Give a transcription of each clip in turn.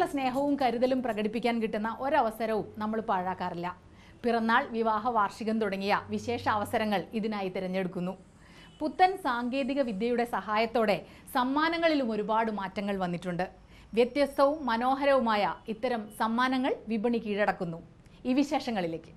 കുട്ടികളോടുള്ള സ്നേഹവും കരുതലും പ്രകടിപ്പിക്കാൻ കിട്ടുന്ന ഒരവസരവും നമ്മൾ പാഴാക്കാറില്ല പിറന്നാൾ വിവാഹ വാർഷികം തുടങ്ങിയ വിശേഷ അവസരങ്ങൾ ഇതിനായി തിരഞ്ഞെടുക്കുന്നു പുത്തൻ സാങ്കേതിക വിദ്യയുടെ സഹായത്തോടെ സമ്മാനങ്ങളിലും ഒരുപാട് മാറ്റങ്ങൾ വന്നിട്ടുണ്ട് വ്യത്യസ്തവും മനോഹരവുമായ ഇത്തരം സമ്മാനങ്ങൾ വിപണി കീഴടക്കുന്നു ഈ വിശേഷങ്ങളിലേക്ക്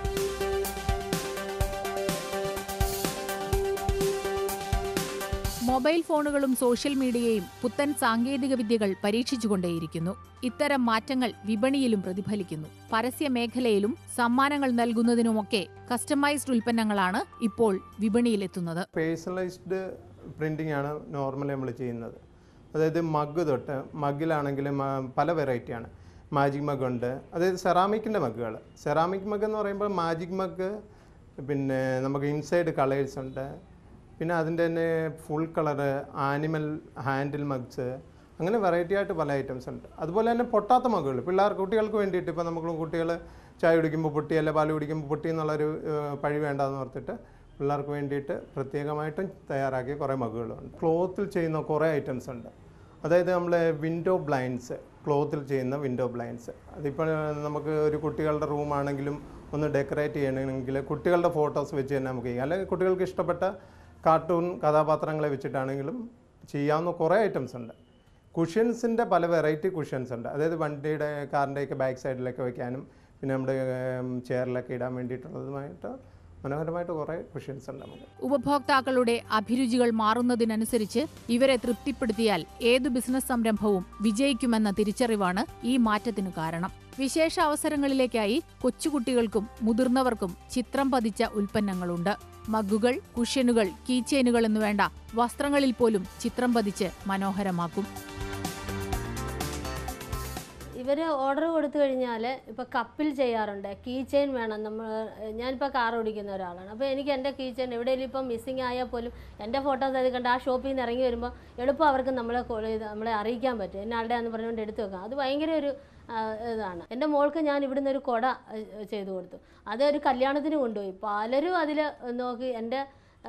മൊബൈൽ ഫോണുകളും സോഷ്യൽ മീഡിയയും പുത്തൻ സാങ്കേതിക വിദ്യകൾ പരീക്ഷിച്ചുകൊണ്ടേയിരിക്കുന്നു ഇത്തരം മാറ്റങ്ങൾ വിപണിയിലും പ്രതിഫലിക്കുന്നു പരസ്യ മേഖലയിലും സമ്മാനങ്ങൾ നൽകുന്നതിനുമൊക്കെ കസ്റ്റമൈസ്ഡ് ഉൽപ്പന്നങ്ങളാണ് ഇപ്പോൾ വിപണിയിലെത്തുന്നത് പേഴ്സണലൈസ്ഡ് പ്രിൻറ്റിംഗ് ആണ് നോർമലി നമ്മൾ ചെയ്യുന്നത് അതായത് മഗ് തൊട്ട് മഗ്ഗിലാണെങ്കിലും ആ, പല വെറൈറ്റിയാണ് മാജിക് മഗ് ഉണ്ട് അതായത് സെറാമിക്കിൻ്റെ മഗ്ഗുകൾ സെറാമിക് മഗ് എന്ന് പറയുമ്പോൾ മാജിക് മഗ് പിന്നെ നമുക്ക് ഇൻസൈഡ് കളേഴ്സ് ഉണ്ട് പിന്നെ അതിൻ്റെ തന്നെ full colour animal handle mugs അങ്ങനെ വെറൈറ്റി ആയിട്ട് പല ഐറ്റംസ് ഉണ്ട് അതുപോലെ തന്നെ പൊട്ടാത്ത മഗ്ഗുകൾ പിള്ളേർ കുട്ടികൾക്ക് വേണ്ടിയിട്ട് ഇപ്പോൾ നമുക്ക് കുട്ടികൾ ചായ കുടിക്കുമ്പോൾ പൊട്ടി അല്ലെ പാൽ കുടിക്കുമ്പോൾ പൊട്ടി എന്നുള്ളൊരു ഏഹ്, പഴി വേണ്ടാന്ന് ഓർത്തിട്ട് പിള്ളേർക്ക് വേണ്ടിയിട്ട് പ്രത്യേകമായിട്ടും തയ്യാറാക്കിയ കുറേ മഗ്ഗുകളുണ്ട് ക്ലോത്തിൽ ചെയ്യുന്ന കുറേ ഐറ്റംസ് ഉണ്ട് അതായത് നമ്മൾ വിൻഡോ ബ്ലൈൻഡ്സ് ക്ലോത്തിൽ ചെയ്യുന്ന വിൻഡോ ബ്ലൈൻഡ്സ് അതിപ്പോൾ നമുക്ക് ഒരു കുട്ടികളുടെ റൂമാണെങ്കിലും ഒന്ന് ഡെക്കറേറ്റ് ചെയ്യണമെങ്കിൽ കുട്ടികളുടെ ഫോട്ടോസ് വെച്ച് തന്നെ നമുക്ക് ചെയ്യാം അല്ലെങ്കിൽ കുട്ടികൾക്ക് ഇഷ്ടപ്പെട്ട കാർട്ടൂൺ കഥാപാത്രങ്ങളെ വെച്ചിട്ടാണെങ്കിലും ചെയ്യാവുന്ന കുറേ ഐറ്റംസ് ഉണ്ട് കുഷ്യൻസിൻ്റെ പല വെറൈറ്റി കുഷ്യൻസ് ഉണ്ട് അതായത് വണ്ടിയുടെ കാറിൻ്റെയൊക്കെ ബാക്ക് സൈഡിലൊക്കെ വെക്കാനും പിന്നെ നമ്മുടെ ചെയറിലൊക്കെ ഇടാൻ വേണ്ടിയിട്ടുള്ളതുമായിട്ട് മനോഹരമായിട്ട് കുറേ കുഷ്യൻസ് ഉണ്ട് നമുക്ക് ഉപഭോക്താക്കളുടെ അഭിരുചികൾ മാറുന്നതിനനുസരിച്ച് ഇവരെ തൃപ്തിപ്പെടുത്തിയാൽ ഏതു ബിസിനസ് സംരംഭവും വിജയിക്കുമെന്ന തിരിച്ചറിവാണ് ഈ മാറ്റത്തിനു കാരണം വിശേഷ അവസരങ്ങളിലേക്കായി കൊച്ചുകുട്ടികൾക്കും മുതിർന്നവർക്കും ചിത്രം പതിച്ച ഉൽപ്പന്നങ്ങളുണ്ട് മഗ്ഗുകൾ കുഷ്യനുകൾ കീച്ചെയിനുകൾ എന്നുവേണ്ട വസ്ത്രങ്ങളിൽ പോലും ചിത്രം പതിച്ച് മനോഹരമാക്കും ഇവർ ഓർഡർ കൊടുത്തു കഴിഞ്ഞാൽ ഇപ്പോൾ കപ്പിൽ ചെയ്യാറുണ്ട് കീ ചെയിൻ വേണം നമ്മൾ ഞാനിപ്പോൾ കാർ ഓടിക്കുന്ന ഒരാളാണ് അപ്പോൾ എനിക്ക് എൻ്റെ കീ ചെയിൻ എവിടെയെങ്കിലും ഇപ്പം മിസ്സിങ് ആയാൽ പോലും എൻ്റെ ഫോട്ടോസ് അത് കണ്ട് ആ ഷോപ്പിൽ നിന്ന് ഇറങ്ങി വരുമ്പോൾ എളുപ്പം അവർക്ക് നമ്മളെ call ചെയ്ത് നമ്മളെ അറിയിക്കാൻ പറ്റും എന്നാളുടെ എന്ന് പറഞ്ഞുകൊണ്ട് എടുത്തു വെക്കാം അത് ഭയങ്കര ഒരു ആ, ഇതാണ് എൻ്റെ മോൾക്ക് ഞാൻ ഇവിടുന്ന് ഒരു കുട ഏഹ്, ചെയ്തു കൊടുത്തു അത് ഒരു കല്യാണത്തിന് കൊണ്ടുപോയി പലരും അതിൽ നോക്കി എൻ്റെ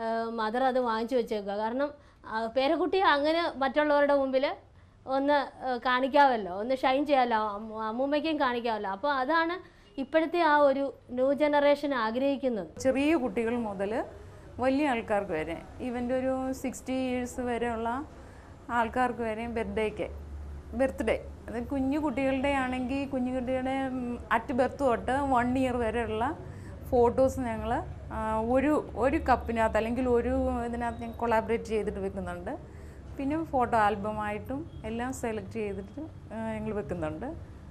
മദർ അത് വാങ്ങിച്ചു വെച്ചേക്കുക കാരണം ആ, പേരക്കുട്ടി അങ്ങനെ മറ്റുള്ളവരുടെ മുമ്പിൽ ഒന്ന് ഏഹ്, കാണിക്കാമല്ലോ ഒന്ന് ഷൈൻ ചെയ്യാമല്ലോ അമ്മ- അമ്മൂമ്മയ്ക്കും കാണിക്കാമല്ലോ അപ്പോൾ അതാണ് ഇപ്പോഴത്തെ ആ ഒരു ന്യൂ ജനറേഷൻ ആഗ്രഹിക്കുന്നത് ചെറിയ കുട്ടികൾ മുതൽ വലിയ ആൾക്കാർക്ക് വരെ ഇവൻ്റെ ഒരു സിക്സ്റ്റി ഇയേഴ്സ് വരെയുള്ള ആൾക്കാർക്ക് വരെ ബർത്ത്ഡേക്ക് ബർത്ത്ഡേ അത് കുഞ്ഞു കുട്ടികളുടെ ആണെങ്കിൽ കുഞ്ഞു കുട്ടികളുടെ അറ്റ് ബർത്ത് തൊട്ട് വൺ ഇയർ വരെയുള്ള ഫോട്ടോസ് ഞങ്ങൾ ഒരു ഒരു കപ്പിനകത്ത് അല്ലെങ്കിൽ ഒരു ഇതിനകത്ത് ഞങ്ങൾ കൊളാബറേറ്റ് ചെയ്തിട്ട് വെക്കുന്നുണ്ട് പിന്നെ ഫോട്ടോ ആൽബമായിട്ടും എല്ലാം സെലക്ട് ചെയ്തിട്ട് ഞങ്ങൾ വെക്കുന്നുണ്ട്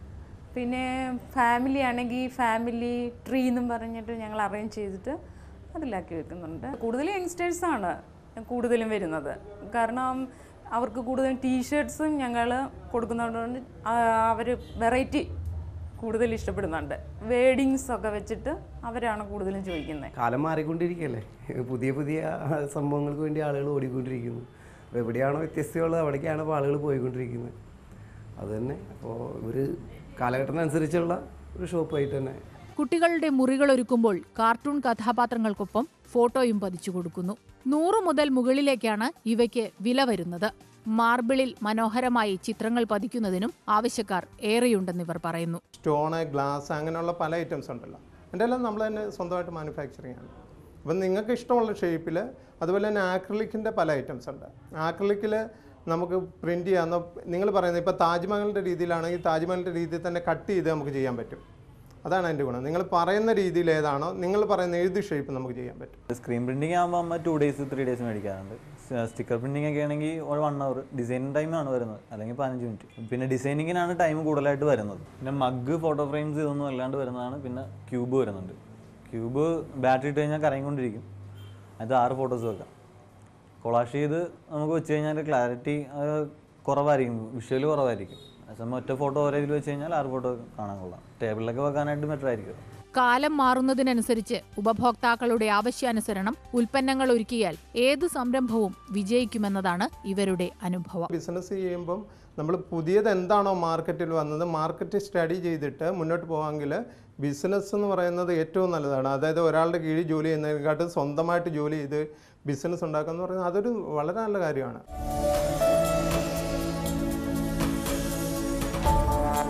പിന്നെ ഫാമിലി ആണെങ്കിൽ ഫാമിലി ട്രീ എന്നും പറഞ്ഞിട്ട് ഞങ്ങൾ അറേഞ്ച് ചെയ്തിട്ട് അതിലാക്കി വെക്കുന്നുണ്ട് കൂടുതൽ യങ്സ്റ്റേഴ്സാണ് കൂടുതലും വരുന്നത് കാരണം അവർക്ക് കൂടുതലും ടീഷർട്ട്സും ഞങ്ങൾ കൊടുക്കുന്നതുകൊണ്ട് അവർ വെറൈറ്റി കൂടുതൽ ഇഷ്ടപ്പെടുന്നുണ്ട് വേഡിങ്സ് ഒക്കെ വെച്ചിട്ട് അവരാണ് കൂടുതലും ചോദിക്കുന്നത് കാലം മാറിക്കൊണ്ടിരിക്കുകയല്ലേ പുതിയ പുതിയ സംഭവങ്ങൾക്ക് വേണ്ടി ആളുകൾ ഓടിക്കൊണ്ടിരിക്കുന്നു അപ്പോൾ എവിടെയാണോ വ്യത്യസ്തമുള്ളത് അവിടേക്കാണ് ഇപ്പോൾ ആളുകൾ പോയിക്കൊണ്ടിരിക്കുന്നത് അത് തന്നെ അപ്പോൾ ഒരു കാലഘട്ടത്തിനനുസരിച്ചുള്ള ഒരു ഷോപ്പായിട്ട് തന്നെ കുട്ടികളുടെ മുറികൾ ഒരുക്കുമ്പോൾ കാർട്ടൂൺ കഥാപാത്രങ്ങൾക്കൊപ്പം ഫോട്ടോയും പതിച്ചു കൊടുക്കുന്നു നൂറ് മുതൽ മുകളിലേക്കാണ് ഇവയ്ക്ക് വില വരുന്നത് മാർബിളിൽ മനോഹരമായി ചിത്രങ്ങൾ പതിക്കുന്നതിനും ആവശ്യക്കാർ ഏറെയുണ്ടെന്നിവർ പറയുന്നു സ്റ്റോണ് ഗ്ലാസ് അങ്ങനെയുള്ള പല ഐറ്റംസ് ഉണ്ടല്ലോ എൻ്റെ എല്ലാം നമ്മൾ തന്നെ സ്വന്തമായിട്ട് മാനുഫാക്ചറിങ് ആണ് അപ്പം നിങ്ങൾക്ക് ഇഷ്ടമുള്ള ഷേപ്പിൽ അതുപോലെ തന്നെ ആക്രിലിക്കിൻ്റെ പല ഐറ്റംസ് ഉണ്ട് ആക്രിലിക്കിൽ നമുക്ക് പ്രിൻറ്റ് ചെയ്യാവുന്ന നിങ്ങൾ പറയുന്നത് ഇപ്പോൾ താജ്മഹലിൻ്റെ രീതിയിലാണെങ്കിൽ താജ്മഹലിൻ്റെ രീതിയിൽ തന്നെ കട്ട് ചെയ്ത് നമുക്ക് ചെയ്യാൻ പറ്റും അതാണ് അതിൻ്റെ ഗുണം നിങ്ങൾ പറയുന്ന രീതിയിൽ ഏതാണോ നിങ്ങൾ പറയുന്ന ഏത് ഷേപ്പ് നമുക്ക് ചെയ്യാൻ പറ്റും സ്ക്രീൻ പ്രിന്റിംഗ് ആകുമ്പോൾ അമ്മ ടു ഡേയ്സ് ത്രീ ഡേയ്സ് മേടിക്കാറുണ്ട് സ്റ്റിക്കർ പ്രിന്റിംഗ് ഒക്കെ ആണെങ്കിൽ ഒരു വൺ അവർ ഡിസൈനിങ് ടൈമാണ് വരുന്നത് അല്ലെങ്കിൽ പതിനഞ്ച് മിനിറ്റ് പിന്നെ ഡിസൈനിങ്ങിനാണ് ടൈം കൂടുതലായിട്ട് വരുന്നത് പിന്നെ മഗ് ഫോട്ടോ ഫ്രെയിംസ് ഇതൊന്നും അല്ലാണ്ട് വരുന്നതാണ് പിന്നെ ക്യൂബ് വരുന്നുണ്ട് ക്യൂബ് ബാറ്ററി ഇട്ട് കഴിഞ്ഞാൽ കറങ്ങിക്കൊണ്ടിരിക്കും അത് ആറ് ഫോട്ടോസ് വെക്കാം കൊളാഷ് ചെയ്ത് നമുക്ക് വെച്ച് കഴിഞ്ഞാൽ ക്ലാരിറ്റി കുറവായിരിക്കും വിഷ്വൽ കുറവായിരിക്കും അതേസമയം ഒറ്റ ഫോട്ടോ ഒരേ ഇതിൽ വെച്ച് കഴിഞ്ഞാൽ ആറ് ഫോട്ടോ കാണാൻ കൊള്ളാം ടേബിളിലൊക്കെ വെക്കാനായിട്ട് ബെറ്റർ ആയിരിക്കും കാലം മാറുന്നതിനനുസരിച്ച് ഉപഭോക്താക്കളുടെ ആവശ്യാനുസരണം ഉൽപ്പന്നങ്ങൾ ഒരുക്കിയാൽ ഏത് സംരംഭവും വിജയിക്കുമെന്നതാണ് ഇവരുടെ അനുഭവം ബിസിനസ് ചെയ്യുമ്പം നമ്മൾ പുതിയത് എന്താണോ മാർക്കറ്റിൽ വന്നത് മാർക്കറ്റ് സ്റ്റഡി ചെയ്തിട്ട് മുന്നോട്ട് പോകാമെങ്കിൽ ബിസിനസ് എന്ന് പറയുന്നത് ഏറ്റവും നല്ലതാണ് അതായത് ഒരാളുടെ കീഴിൽ ജോലി ചെയ്യുന്നതിനെക്കാട്ടും സ്വന്തമായിട്ട് ജോലി ചെയ്ത് ബിസിനസ് ഉണ്ടാക്കുക എന്ന് പറയുന്നത് അതൊരു വളരെ നല്ല കാര്യമാണ്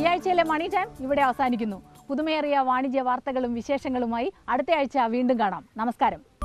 ഈ ആഴ്ചയിലെ മണി ടൈം ഇവിടെ അവസാനിക്കുന്നു പുതുമയേറിയ വാണിജ്യ വാർത്തകളും വിശേഷങ്ങളുമായി അടുത്ത ആഴ്ച വീണ്ടും കാണാം നമസ്കാരം